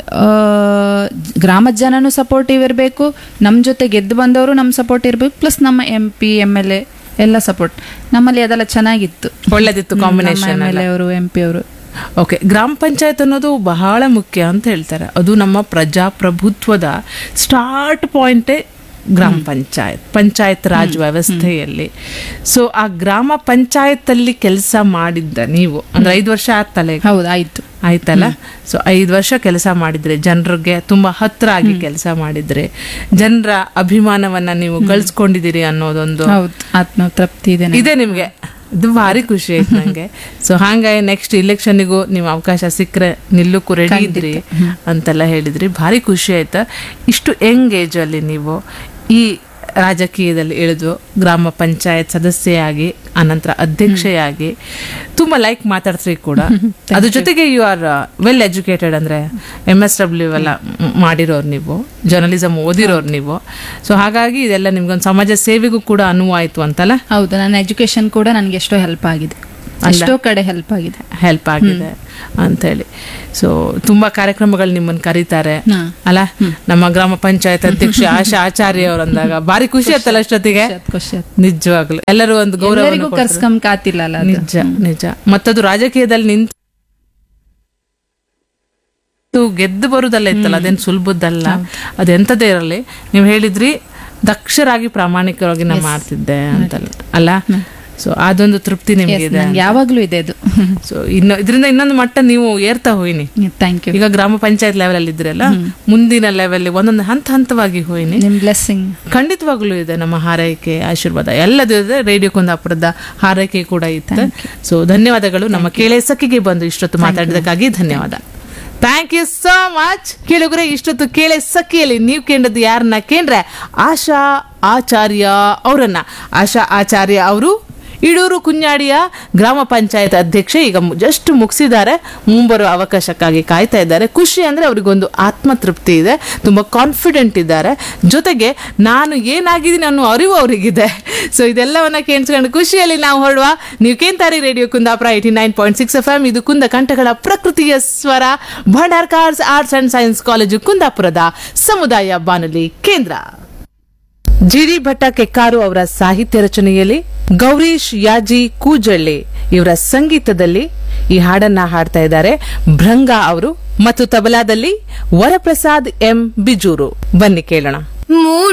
ಗ್ರಾಮದ ಜನನು ಸಪೋರ್ಟಿವ್ ಇರಬೇಕು ನಮ್ಮ ಜೊತೆ ಗೆದ್ದು ಬಂದವರು ನಮ್ಮ ಸಪೋರ್ಟ್ ಇರಬೇಕು ಪ್ಲಸ್ ನಮ್ಮ M P M L A ಎಲ್ಲ ಸಪೋರ್ಟ್ ನಮ್ಮಲ್ಲಿ ಅದೆಲ್ಲ ಚೆನ್ನಾಗಿತ್ತು ಒಳ್ಳೇದಿತ್ತು ಕಾಂಬಿನೇಷನ್ ಎಮ್ ಎಲ್ ಎ ಅವರು ಎಂ ಪಿ ಅವರು ಓಕೆ ಗ್ರಾಮ ಪಂಚಾಯತ್ ಅನ್ನೋದು ಬಹಳ ಮುಖ್ಯ ಅಂತ ಹೇಳ್ತಾರೆ ಅದು ನಮ್ಮ ಪ್ರಜಾಪ್ರಭುತ್ವದ ಸ್ಟಾರ್ಟ್ ಪಾಯಿಂಟೇ ಗ್ರಾಮ ಪಂಚಾಯತ್ ಪಂಚಾಯತ್ ರಾಜ್ ವ್ಯವಸ್ಥೆಯಲ್ಲಿ ಸೊ ಆ ಗ್ರಾಮ ಪಂಚಾಯತ್ ಅಲ್ಲಿ ಕೆಲಸ ಮಾಡಿದ್ದ ನೀವು ಅಂದ್ರೆ ಐದು ವರ್ಷ ಆತಲ್ಲ ಈಗ? ಹೌದು ಆಯ್ತು ಆಯ್ತಲ್ಲ ಸೊ ಐದು ವರ್ಷ ಕೆಲಸ ಮಾಡಿದ್ರೆ ಜನರಿಗೆ ತುಂಬಾ ಹತ್ರ ಆಗಿ ಕೆಲಸ ಮಾಡಿದ್ರೆ ಜನರ ಅಭಿಮಾನವನ್ನ ನೀವು ಗಳಿಸ್ಕೊಂಡಿದ್ದೀರಿ ಅನ್ನೋದೊಂದು ಹೌದು ಆತ್ಮತೃಪ್ತಿ ಇದೆ ನಂಗೆ. ಇದೆ ನಿಮ್ಗೆ ಇದು ಭಾರಿ ಖುಷಿ ಆಯ್ತು ನಂಗೆ ಸೊ ಹಾಗಾಗಿ ನೆಕ್ಸ್ಟ್ ಇಲೆಕ್ಷನ್ನಿಗೂ ನೀವು ಅವಕಾಶ ಸಿಕ್ಕರೆ ನಿಲ್ಲಕ್ಕೂ ರೆಡಿ ಇದ್ರಿ ಅಂತೆಲ್ಲ ಹೇಳಿದ್ರಿ ಭಾರಿ ಖುಷಿ ಆಯ್ತಾ ಇಷ್ಟು ಯಂಗ್ ಏಜ್ ಅಲ್ಲಿ ನೀವು ಈ ರಾಜಕೀಯದಲ್ಲಿ ಇಳಿದು ಗ್ರಾಮ ಪಂಚಾಯತ್ ಸದಸ್ಯೆಯಾಗಿ ಅನಂತರ ಅಧ್ಯಕ್ಷೆಯಾಗಿ ತುಂಬಾ ಲೈಕ್ ಮಾತಾಡ್ತೀರಿ ಕೂಡ ಅದ್ರ ಜೊತೆಗೆ ಯು ಆರ್ ವೆಲ್ ಎಜುಕೇಟೆಡ್ ಅಂದ್ರೆ ಎಮ್ ಎಸ್ ಡಬ್ಲ್ಯೂ ಎಲ್ಲ ಮ್- ಮಾಡಿರೋರು ನೀವು ಜರ್ನಲಿಸಮ್ ಓದಿರೋರು ನೀವು ಸೊ ಹಾಗಾಗಿ ಇದೆಲ್ಲ ನಿಮ್ಗೊಂದು ಸಮಾಜ ಸೇವೆಗೂ ಕೂಡ ಅನುವಾಯ್ತು ಅಂತಲ್ಲ ಹೌದು ನನ್ನ ಎಜುಕೇಶನ್ ಕೂಡ ನನಗೆ ಎಷ್ಟೋ ಹೆಲ್ಪ್ ಆಗಿದೆ ಎಷ್ಟೋ ಕಡೆ ಹೆಲ್ಪ್ ಆಗಿದೆ ಹೆಲ್ಪ್ ಆಗಿದೆ ಅಂತೇಳಿ ಸೊ ತುಂಬಾ ಕಾರ್ಯಕ್ರಮಗಳು ನಿಮ್ಮನ್ನ ಕರೀತಾರೆ ಹಾ. ಅಲ್ಲ ನಮ್ಮ ಗ್ರಾಮ ಪಂಚಾಯತ್ ಅಧ್ಯಕ್ಷ ಆಶಾ ಆಚಾರ್ಯ ಅವ್ರು ಅಂದಾಗ ಬಾರಿ ಖುಷಿ ಆಯ್ತಲ್ಲ ಅಷ್ಟೊತ್ತಿಗೆ ಖುಷಿ ಆಯ್ತು. ನಿಜವಾಗ್ಲು ಎಲ್ಲರೂ ಒಂದು ಗೌರವ ಎಲ್ಲರಿಗೂ ಕರ್ಸ್ಕೊಂಡ್ ಕಾತಿಲ್ಲ ಅಲ್ಲ ಅದು. ನಿಜ ನಿಜ ಮತ್ತದು ರಾಜಕೀಯದಲ್ಲಿ ನಿಂತು ಗೆದ್ದು ಬರುದಲ್ಲ ಇತ್ತಲ್ಲ ಅದೇನು ಸುಲಭದ್ದಲ್ಲ ಅದೆಂತದೇ ಇರಲಿ ನೀವು ಹೇಳಿದ್ರಿ ದಕ್ಷರಾಗಿ ಪ್ರಾಮಾಣಿಕವಾಗಿ ನಾ ಮಾಡ್ತಿದ್ದೆ ಅಂತಲ್ಲ ಅಲ್ಲ ಸೊ ಅದೊಂದು ತೃಪ್ತಿ Yes, ನಿಮಗಿದೆ ನಂಗೆ ಯಾವಾಗ್ಲೂ ಇದೆ ಅದು ಸೊ ಇನ್ನು ಇದರಿಂದ ಇನ್ನೊಂದು ಮಟ್ಟ ನೀವು ಏರ್ತಾ ಹೋಯಿನಿ ಥ್ಯಾಂಕ್ ಯು ಈಗ ಗ್ರಾಮ ಪಂಚಾಯತ್ ಲೆವೆಲ್ ಅಲ್ಲಿ ಇದ್ರಲ್ಲ ಮುಂದಿನ ಲೆವೆಲ್ ಒಂದೊಂದು ಹಂತ ಹಂತವಾಗಿ ಹೋಯಿನಿ ನಿಮ್ ಬ್ಲೆಸ್ಸಿಂಗ್ ಖಂಡಿತವಾಗ್ಲೂ ಇದೆ ನಮ್ಮ ಹಾರೈಕೆ ಆಶೀರ್ವಾದ ಎಲ್ಲದೂ ಇದೆ ರೇಡಿಯೋ ಕುಂದಾಪುರದ ಹಾರೈಕೆ ಕೂಡ ಇತ್ತು ಸೊ ಧನ್ಯವಾದಗಳು ನಮ್ಮ ಕೇಳೆ ಸಖಿಗೆ ಬಂದು ಇಷ್ಟೊತ್ತು ಮಾತಾಡಿದಕ್ಕಾಗಿ ಧನ್ಯವಾದ ಥ್ಯಾಂಕ್ ಯು ಸೋ ಮಚ್ ಕೇಳುಗರೆ ಇಷ್ಟೊತ್ತು ಕೇಳೆ ಸಖಿಯಲ್ಲಿ ನೀವು ಕೇಂದ್ರದ್ದು ಯಾರನ್ನ ಕೇಂದ್ರ ಆಶಾ ಆಚಾರ್ಯ ಅವರನ್ನ ಆಶಾ ಆಚಾರ್ಯ ಅವರು ಇಡೂರು ಕುഞ്ഞാಡಿಯ ಗ್ರಾಮ ಪಂಚಾಯತ್ ಅಧ್ಯಕ್ಷೆ ಈಗ ಜಸ್ಟ್ ಮುಗಿಸಿದ್ದಾರೆ ಮುಂಬರುವ ಅವಕಾಶಕ್ಕಾಗಿ ಕಾಯ್ತಾ ಇದ್ದಾರೆ ಖುಷಿ ಅಂದ್ರೆ ಅವರಿಗೊಂದು ಆತ್ಮತೃಪ್ತಿ ಇದೆ ತುಂಬಾ ಕಾನ್ಫಿಡೆಂಟ್ ಇದ್ದಾರೆ ಜೊತೆಗೆ ನಾನು ಏನಾಗಿದ್ದೀನಿ ಅನ್ನೋ ಅರಿವು ಅವರಿಗಿದೆ ಸೊ ಇದೆಲ್ಲವನ್ನ ಕೇಳಿಸ್ಕೊಂಡು ಖುಷಿಯಲ್ಲಿ ನಾವು ಹೊರಡುವ ನೀವು ಕೇಂತಾರಿ radio Kundapura eighty nine point six F M ಇದು ಕುಂದ ಕಂಠಗಳ ಪ್ರಕೃತಿಯ ಸ್ವರ Bhandarkars arts and science college ಕುಂದಾಪುರದ ಸಮುದಾಯ ಬಾನುಲಿ ಕೇಂದ್ರ ಜಿಡಿ ಭಟ್ಟ ಕೆಕ್ಕಾರು ಅವರ ಸಾಹಿತ್ಯ ರಚನೆಯಲ್ಲಿ ಗೌರೀಶ್ ಯಾಜಿ ಕೂಜಳ್ಳಿ ಇವರ ಸಂಗೀತದಲ್ಲಿ ಈ ಹಾಡನ್ನ ಹಾಡ್ತಾ ಇದ್ದಾರೆ ಭೃಂಗ ಅವರು ಮತ್ತು ತಬಲಾದಲ್ಲಿ ವರಪ್ರಸಾದ್ ಎಂ ಬಿಜೂರು ಬನ್ನಿ ಕೇಳೋಣ ಮೂಡ